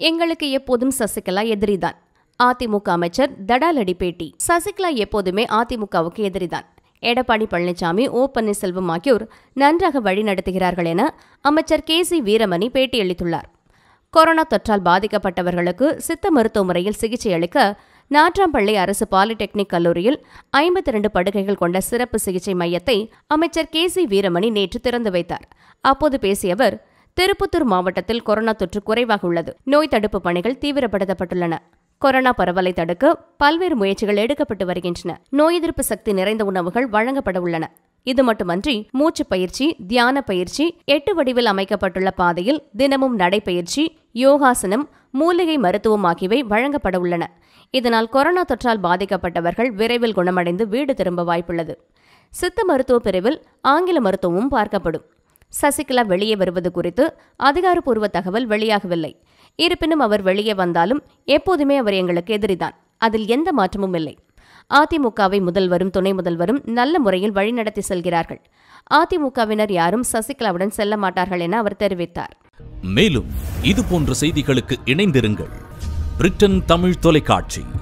எங்களுக்கு எப்போதும் சசிகலா எதிரிதான் அதிமுக அமைச்சர் தடாலடி பேட்டி சசிகலா எப்போதுமே அதிமுகவுக்கு எதிரிதான் எடப்பாடி பழனிசாமி ஓ பன்னீர்செல்வம் ஆகியோர் நன்றாக வழிநடத்துகிறார்கள் என அமைச்சர் கே சி வீரமணி பேட்டியளித்துள்ளார் கொரோனா தொற்றால் பாதிக்கப்பட்டவர்களுக்கு சித்த மருத்துவ முறையில் சிகிச்சை அளிக்க நாட்றாம்பள்ளி அரசு பாலிடெக்னிக் கல்லூரியில் ஐம்பத்தி இரண்டு படுக்கைகள் கொண்ட சிறப்பு சிகிச்சை மையத்தை அமைச்சர் கே சி வீரமணி நேற்று திறந்து வைத்தார் அப்போது பேசிய அவர் திருப்பத்தூர் மாவட்டத்தில் கொரோனா தொற்று குறைவாக உள்ளது நோய் தடுப்பு பணிகள் தீவிரப்படுத்தப்பட்டுள்ளன கொரோனா பரவலை தடுக்க பல்வேறு முயற்சிகள் எடுக்கப்பட்டு வருகின்றன நோய் எதிர்ப்பு சக்தி நிறைந்த உணவுகள் வழங்கப்பட உள்ளன இது மட்டுமன்றி மூச்சு பயிற்சி தியான பயிற்சி எட்டு வடிவில் அமைக்கப்பட்டுள்ள பாதையில் தினமும் நடைப்பயிற்சி யோகாசனம் மூலிகை மருத்துவம் ஆகியவை வழங்கப்பட உள்ளன இதனால் கொரோனா தொற்றால் பாதிக்கப்பட்டவர்கள் விரைவில் குணமடைந்து வீடு திரும்ப வாய்ப்புள்ளது சித்த மருத்துவ பிரிவில் ஆங்கில மருத்துவமும் பார்க்கப்படும் சசிகலா வெளியே வருவது குறித்து அதிகாரப்பூர்வ தகவல் வெளியாகவில்லை இருப்பினும் அவர் வெளியே வந்தாலும் எப்போதுமே அவர் எங்களுக்கு எதிரிதான் அதில் எந்த மாற்றமும் இல்லை அதிமுகவை முதல்வரும் துணை முதல்வரும் நல்ல முறையில் வழிநடத்தி செல்கிறார்கள் அதிமுகவினர் யாரும் சசிகலாவுடன் செல்ல மாட்டார்கள் என அவர் தெரிவித்தார் மேலும் இது போன்ற செய்திகளுக்கு இணைந்திருங்கள் பிரிட்டன் தமிழ் தொலைக்காட்சி